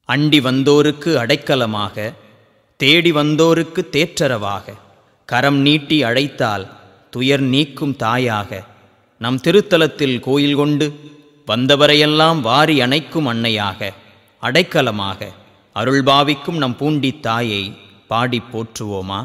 அண்டி வந்தோருக்கு அடைக்கலமாக தேடி வந்தோருக்கு தேற்றரவாக கரம் நீட்டி அழைத்தால் துயர் நீக்கும் தாயாக நம் திருத்தலத்தில் கோயில் கொண்டு வந்தவரையெல்லாம் வாரி அணைக்கும் அன்னையாக அடைக்கலமாக அருள்பாவிக்கும் நம் பூண்டி தாயை பாடிப் போற்றுவோமா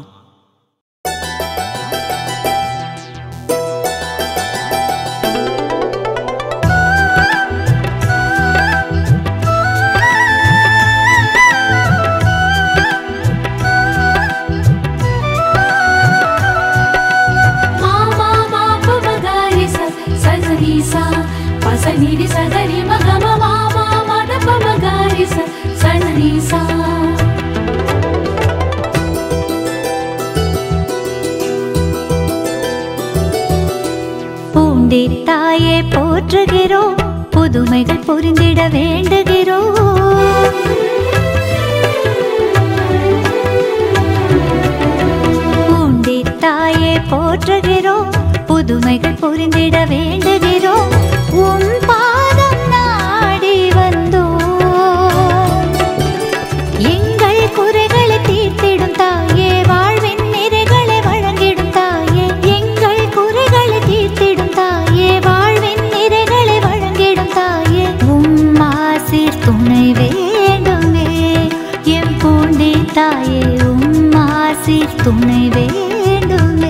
மாமா மாபமகாரி ச சதரி சா பசனிரி சதரி மகம மாமா மதபமகாரி ச சதரி சா பூண்டி தாயே போற்றுகிறோம் புதுமைகள் புரிந்திட வேண்டுகிறோம் பூண்டி தாயே போற்றுகிறோம் புதுமைகள் புரிந்திட வேண்டுகிறோம் உன் பாதம் நாடி வந்தோம் எங்கள் குறைகளை தீர்த்திடும் தாயே வாழ்வின் நிறைகளை வழங்கிடும் தாயே எங்கள் குறைகளை தீர்த்திடும் தாயே வாழ்வின் நிறைகளை வழங்கிடும் தாயே உம் ஆசீர் துணை வேண்டுமே எம் பூண்டி தாயே உம் ஆசீர் துணை வேண்டுமே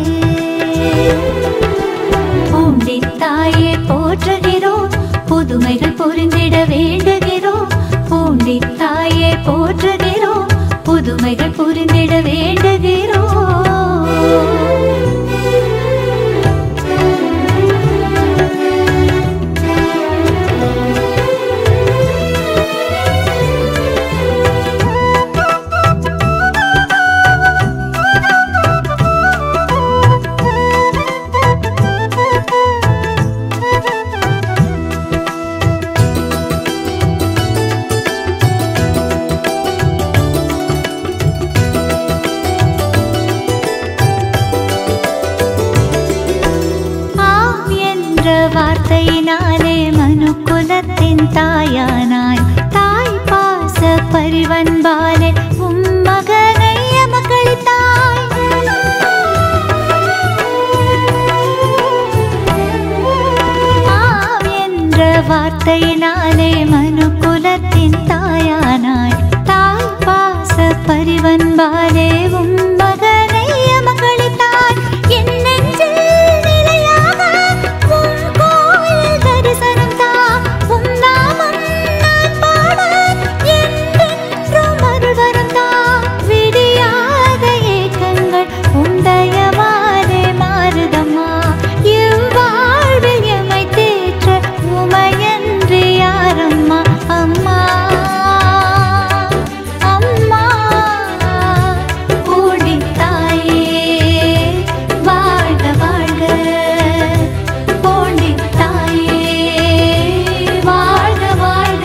பூண்டி தாயே போற்றுகிறோம் புதுமைகள் புரிந்திட வேண்டுகிறோம் பூண்டி தாயே போற்றுகிறோம் புதுமைகள் புரிந்திட வேண்டுகிறோம் ஆம் என்ற வார்த்தையினாலே மனு குலத்தின் தாயானாய் தாய் பாச பரிவன்பாலே உம் மகனை எமக்களித்தாய் ஆம் என்ற வார்த்தையினாலே மனு குலத்தின் தாயானாய் தாய் பாச பரிவன்பாலே உம் மகனை எமக்களித்தாய் என் நெஞ்சில் நிலையாக உம் கோயில் தரிசனம் தா உம் நாமம் நான் பாட என்றென்றும் அருள்வரம் தா விடியாத ஏக்கங்கள் உம் தயவாலே மாறுதம்மா இவ்வாழ்வில் எமை தேற்ற உமையன்றி யாரம்மா அம்மா அம்மா பூண்டித்தாயே வாழ்க வாழ்க பூண்டித்தாயே வாழ்க வாழ்க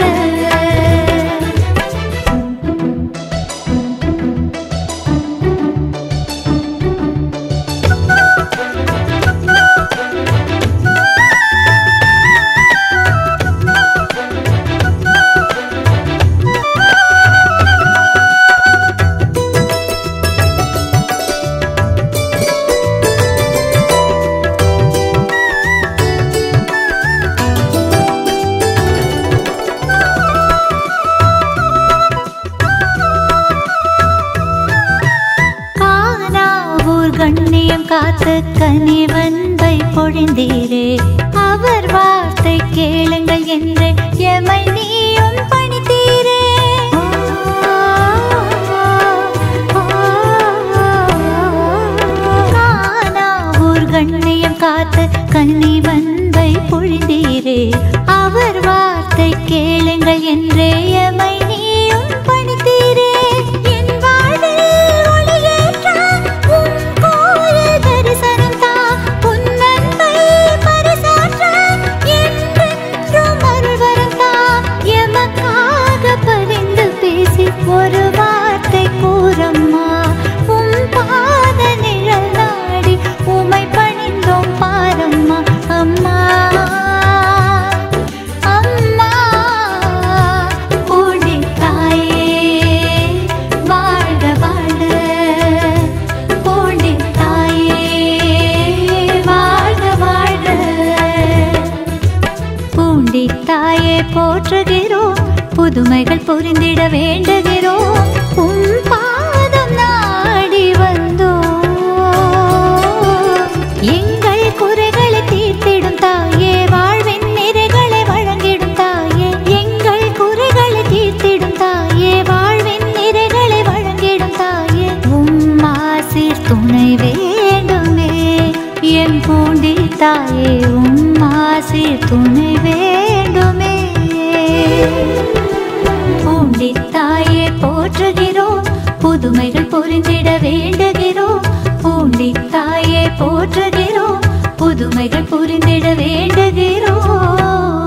கானாவூர் கண்ணியம் காத்து கனிவன்பை பொழிந்தீரே அவர் வார்த்தை கேளுங்கள் என்று எமை நீயும் பணித்தீரே கானாவூர் கண்ணியம் காத்து கனிவன்பை பொழிந்தீரே அவர் வார்த்தை கேளுங்கள் என்றே எமை நீயும் பணித்தீரே என் வாழ்வில் ஒளியேற்ற உம் கோயில் தரிசனம் தா உன் நன்மை பரிசாற்ற என்றென்றும் அருள்வரம் தா புதுமைகள் புரிந்திட வேண்டுகிறோம் உம் பாதம் நாடி வந்தோம் எங்கள் குறைகளை தீர்த்திடும் தாயே வாழ்வின் நிறைகளை வழங்கிடும் தாயே எங்கள் குறைகளை தீர்த்திடும் தாயே வாழ்வின் நிறைகளை வழங்கிடும் தாயே உம் ஆசீர் துணை வேண்டுமே என் பூண்டி தாயே உம் ஆசீர் துணை வேண்டுமே பூண்டி தாயே போற்றுகிறோம் புதுமைகள் புரிந்திட வேண்டுகிறோம் பூண்டி தாயே போற்றுகிறோம் புதுமைகள் புரிந்திட வேண்டுகிறோம்